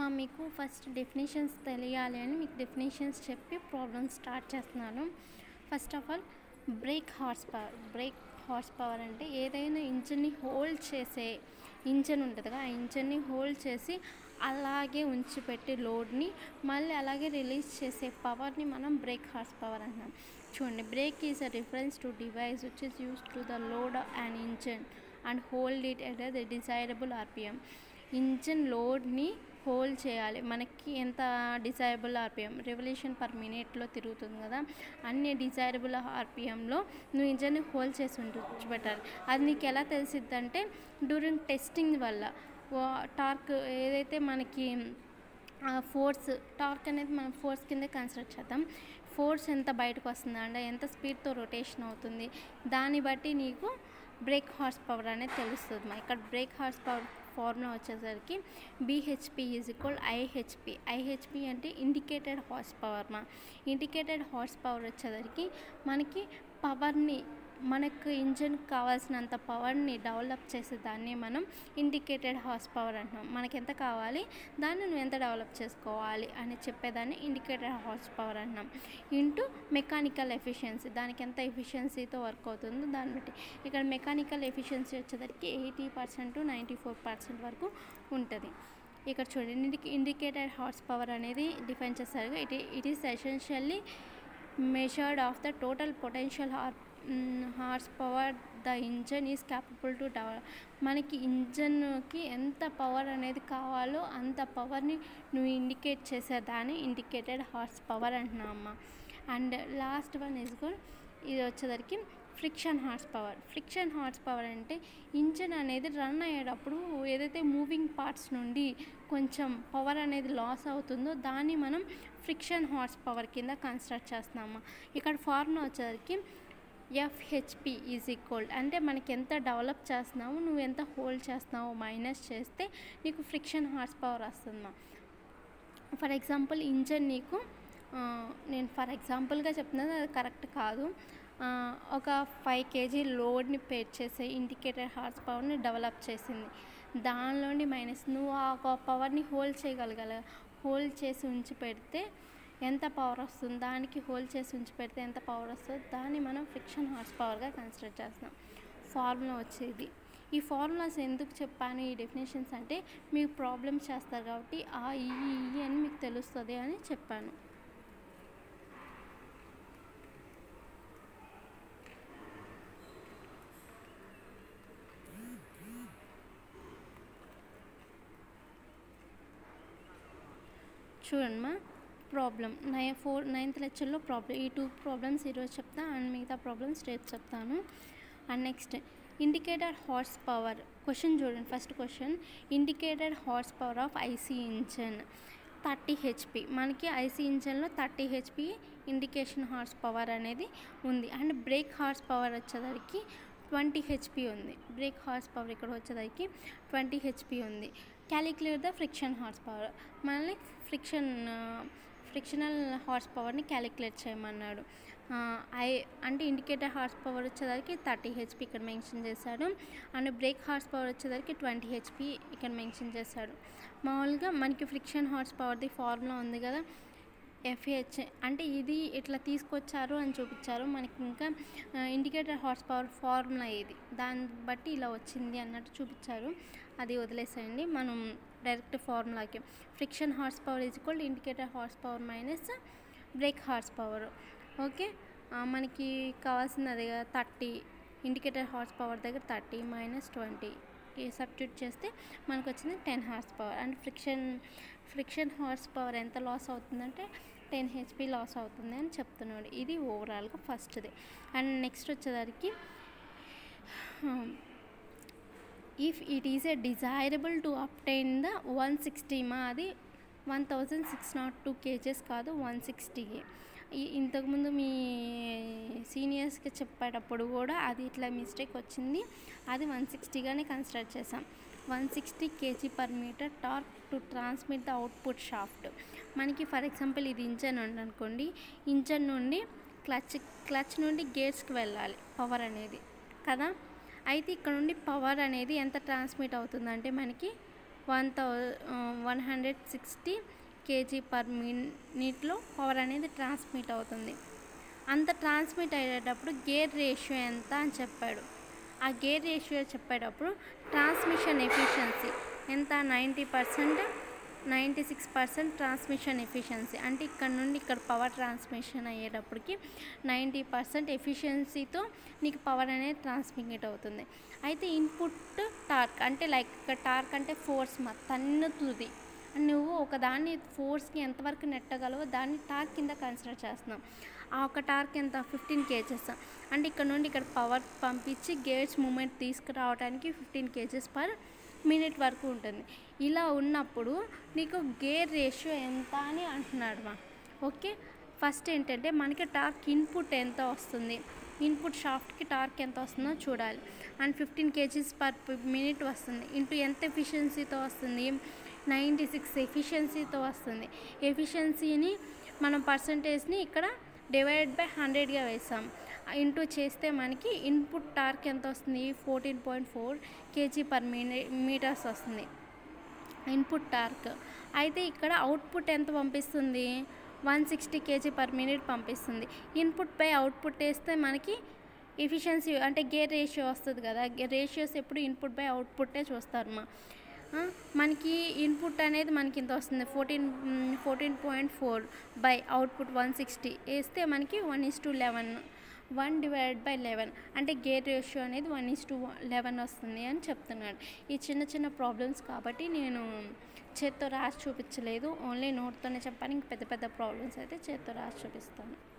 మీకు first definitions తెలియాలి అని మీకు డెఫినేషన్స్ చెప్పి ప్రాబ్లమ్ స్టార్ట్ చేస్తున్నాను first of all brake horse power brake horse power అంటే ఏదైనా ఇంజన్ని హోల్డ్ చేసే ఇంజన్ ఉంటుంది కదా ఆ ఇంజన్ని హోల్డ్ చేసి అలాగే ఉంచిపెట్టి లోడ్ని మళ్ళీ అలాగే రిలీజ్ చేసే పవర్ని మనం బ్రేక్ హార్స్ పవర్ అంటున్నాం చూడండి brake is a reference to device which is use to the load and engine and hold it at the desirable RPM engine లోడ్ని హోల్డ్ చేయాలి మనకి ఎంత డిజైరబుల్ ఆర్పిఎం రెవల్యూషన్ పర్ మినిట్లో తిరుగుతుంది కదా అన్ని డిజైరబుల్ ఆర్పిఎంలో నువ్వు ఇంజన్ని హోల్డ్ చేసి ఉంచు పెట్టాలి అది నీకు ఎలా తెలిసిద్దంటే డ్యూరింగ్ టెస్టింగ్ వల్ల టార్క్ ఏదైతే మనకి ఫోర్స్ టార్క్ అనేది మనం ఫోర్స్ కింద కన్సిడర్ చేద్దాం ఫోర్స్ ఎంత బయటకు వస్తుంది అంటే ఎంత స్పీడ్తో రొటేషన్ అవుతుంది దాన్ని బట్టి నీకు బ్రేక్ హార్స్ పవర్ అనేది తెలుస్తుంది మా ఇక్కడ బ్రేక్ హార్స్ పవర్ ఫార్ములా వచ్చేసరికి BHP is equal IHP IHP అంటే ఇండికేటెడ్ హార్స్ పవర్ మా ఇండికేటెడ్ హార్స్ పవర్ వచ్చేసరికి మనకి పవర్ని మనకు ఇంజన్కి కావాల్సినంత పవర్ని డెవలప్ చేసే దాన్ని మనం ఇండికేటెడ్ హార్స్ పవర్ అంటున్నాం మనకి ఎంత కావాలి దాన్ని నువ్వు ఎంత డెవలప్ చేసుకోవాలి అని చెప్పేదాన్ని ఇండికేటెడ్ హార్స్ పవర్ అంటున్నాం ఇంటూ మెకానికల్ ఎఫిషియన్సీ దానికి ఎంత ఎఫిషియన్సీతో వర్క్ అవుతుందో దాన్ని బట్టి ఇక్కడ మెకానికల్ ఎఫిషియన్సీ వచ్చేసరికి eighty percent to ninety four percent వరకు ఉంటుంది ఇక్కడ చూడండి ఇండికి ఇండికేటెడ్ హార్స్ పవర్ అనేది డిఫైన్ చేస్తారు it it is essentially measured of the total potential horse horse power the engine is capable to develop మనకి ఇంజన్కి ఎంత పవర్ అనేది కావాలో అంత పవర్ని నువ్వు ఇండికేట్ చేసేదాన్ని ఇండికేటెడ్ హార్స్ పవర్ అంటున్నామమ్మా and last one is good ఇది వచ్చేసరికి friction horse power friction horse power అంటే ఇంజన్ అనేది రన్ అయ్యేటప్పుడు ఏదైతే మూవింగ్ పార్ట్స్ నుండి కొంచెం పవర్ అనేది లాస్ అవుతుందో దాన్ని మనం ఫ్రిక్షన్ హార్స్ పవర్ కింద కన్సిడర్ చేస్తున్నాము ఇక్కడ ఫార్ములా వచ్చేసరికి ఎఫ్హెచ్పి ఈజ్ ఈక్వల్ అంటే మనకి ఎంత డెవలప్ చేస్తున్నావు నువ్వు ఎంత హోల్డ్ చేస్తున్నావు మైనస్ చేస్తే నీకు ఫ్రిక్షన్ హార్స్ పవర్ వస్తుందా ఫర్ ఎగ్జాంపుల్ ఇంజన్ నీకు నేను ఫర్ ఎగ్జాంపుల్గా చెప్తున్నది అది కరెక్ట్ కాదు ఒక ఫైవ్ కేజీ లోడ్ని పేర్ చేసే ఇండికేటర్ హార్స్ పవర్ని డెవలప్ చేసింది దానిలోని మైనస్ నువ్వు ఆ పవర్ని హోల్డ్ చేయగలగల హోల్డ్ చేసి ఉంచి పెడితే ఎంత పవర్ వస్తుంది దానికి హోల్డ్ చేసి ఉంచి పెడితే ఎంత పవర్ వస్తుందో దాన్ని మనం ఫ్రిక్షన్ హార్స్ పవర్గా కన్సిడర్ చేస్తాం ఫార్ములా వచ్చేది ఈ ఫార్ములాస్ ఎందుకు చెప్పాను ఈ డెఫినేషన్స్ అంటే మీకు ప్రాబ్లమ్స్ చేస్తారు కాబట్టి ఆ ఈ ఈ అని మీకు తెలుస్తుంది అని చెప్పాను చూడమ్మా ప్రాబ్లం నై ఫోర్ నైన్త్ లెక్చర్లో ప్రాబ్లం ఈ టూ ప్రాబ్లమ్స్ ఈరోజు చెప్తా అండ్ మిగతా ప్రాబ్లమ్స్ రేపు చెప్తాను and next indicated horse power question చూడండి first question indicated horse power of IC engine thirty HP మనకి ఐసీ ఇంజన్లో thirty HP indication horse power అనేది ఉంది అండ్ బ్రేక్ హార్స్ పవర్ వచ్చేసరికి ట్వంటీ హెచ్పి ఉంది బ్రేక్ హార్స్ పవర్ ఇక్కడ వచ్చేసరికి twenty HP ఉంది calculate the friction horse power మనల్ని ఫ్రిక్షన్ ఫ్రిక్షనల్ హార్స్ పవర్ని క్యాలిక్యులేట్ చేయమన్నాడు ఐ అంటే ఇండికేటర్ హార్స్ పవర్ వచ్చేసరికి థర్టీ హెచ్పి ఇక్కడ మెన్షన్ చేశాడు అండ్ బ్రేక్ హార్స్ పవర్ వచ్చేసరికి ట్వంటీ హెచ్పి ఇక్కడ మెన్షన్ చేశాడు మామూలుగా మనకి ఫ్రిక్షన్ హార్స్ పవర్ది ఫార్ములా ఉంది కదా ఎఫ్హెచ్ అంటే ఇది ఇట్లా తీసుకొచ్చారు అని చూపించారు మనకి ఇంకా ఇండికేటర్ హార్స్ పవర్ ఫార్ములా ఇది దాన్ని బట్టి ఇలా వచ్చింది అన్నట్టు చూపించారు అది వదిలేసేయండి మనం డైరెక్ట్ ఫార్ములాకి friction horse power is equal indicator horse power minus brake horse power okay మనకి కావాల్సినది థర్టీ ఇండికేటర్ హార్స్ పవర్ దగ్గర థర్టీ మైనస్ ట్వంటీ సబ్స్టిట్యూట్ చేస్తే మనకు వచ్చింది ten horse power and friction friction horse power ఎంత లాస్ అవుతుందంటే ten HP loss అవుతుంది అని చెప్తున్నాడు ఇది ఓవరాల్గా ఫస్ట్ది అండ్ నెక్స్ట్ వచ్చేసరికి if it is a desirable to obtain the one sixty మా అది one thousand six not two kgs కాదు వన్ సిక్స్టీకి ఇంతకుముందు మీ సీనియర్స్కి చెప్పేటప్పుడు కూడా అది ఇట్లా మిస్టేక్ వచ్చింది అది వన్ సిక్స్టీగానే కన్సిడర్ చేసాం one sixty kg per metre torque to transmit the output shaft మనకి ఫర్ ఎగ్జాంపుల్ ఇది ఇంజన్ ఉంది అనుకోండి ఇంజన్ నుండి క్లచ్ క్లచ్ నుండి గేర్స్కి వెళ్ళాలి పవర్ అనేది కదా అయితే ఇక్కడ నుండి పవర్ అనేది ఎంత ట్రాన్స్మిట్ అవుతుందంటే మనకి one thou one hundred sixty kg per మినిట్లో పవర్ అనేది ట్రాన్స్మిట్ అవుతుంది అంత ట్రాన్స్మిట్ అయ్యేటప్పుడు గేర్ రేషియో ఎంత అని చెప్పాడు ఆ గేర్ రేషియో చెప్పేటప్పుడు ట్రాన్స్మిషన్ ఎఫిషియన్సీ ఎంత ninety percent ninety six percent transmission efficiency అంటే ఇక్కడ నుండి ఇక్కడ పవర్ ట్రాన్స్మిషన్ అయ్యేటప్పటికి నైంటీ పర్సెంట్ ఎఫిషియన్సీతో నీకు పవర్ అనేది ట్రాన్స్మిట్ అవుతుంది అయితే ఇన్పుట్ టార్క్ అంటే లైక్ ఇక్కడ టార్క్ అంటే ఫోర్స్ మా తన్నుతుంది నువ్వు ఒక దాన్ని ఫోర్స్కి ఎంతవరకు నెట్టగలవో దాన్ని టార్క్ కింద కన్సిడర్ చేస్తున్నాం ఆ ఒక టార్క్ ఎంత ఫిఫ్టీన్ కేజెస్ అంటే ఇక్కడ నుండి ఇక్కడ పవర్ పంపించి గేట్స్ మూమెంట్ తీసుకురావడానికి ఫిఫ్టీన్ కేజెస్ పర్ మినిట్ వరకు ఉంటుంది ఇలా ఉన్నప్పుడు నీకు గేర్ రేషియో ఎంత అని అంటున్నాడు మా ఓకే ఫస్ట్ ఏంటంటే మనకి టార్క్ ఇన్పుట్ ఎంత వస్తుంది ఇన్పుట్ షాఫ్ట్కి టార్క్ ఎంత వస్తుందో చూడాలి and fifteen kgs per minute వస్తుంది ఇంటూ ఎంత ఎఫిషియన్సీతో వస్తుంది నైంటీ సిక్స్ ఎఫిషియన్సీతో వస్తుంది ఎఫిషియన్సీని మనం పర్సంటేజ్ని ఇక్కడ డివైడ్ బై హండ్రెడ్గా వేసాం ఇంటూ చేస్తే మనకి ఇన్పుట్ టార్క్ ఎంత వస్తుంది fourteen point four kg per mini metres వస్తుంది ఇన్పుట్ టార్క్ అయితే ఇక్కడ అవుట్పుట్ ఎంత పంపిస్తుంది one sixty kg per minute పంపిస్తుంది ఇన్పుట్ బై అవుట్పుట్ వేస్తే మనకి ఎఫిషియన్సీ అంటే గేర్ రేషియో వస్తుంది కదా రేషియోస్ ఎప్పుడు ఇన్పుట్ బై అవుట్పుట్టే చూస్తారు మా ఆ, మనకి ఇన్పుట్ అనేది మనకి ఇంత వస్తుంది fourteen fourteen point four by output one sixty వేస్తే మనకి one is to eleven one divide by eleven అంటే గేర్ రేషియో అనేది వన్ ఇస్ టు లెవెన్ వస్తుంది అని చెప్తున్నాడు ఈ చిన్న చిన్న ప్రాబ్లమ్స్ కాబట్టి నేను చేత్తో రాసి చూపించలేదు ఓన్లీ నోట్తోనే చెప్పాను ఇంక పెద్ద పెద్ద ప్రాబ్లమ్స్ అయితే చేత్తో రాసి చూపిస్తాను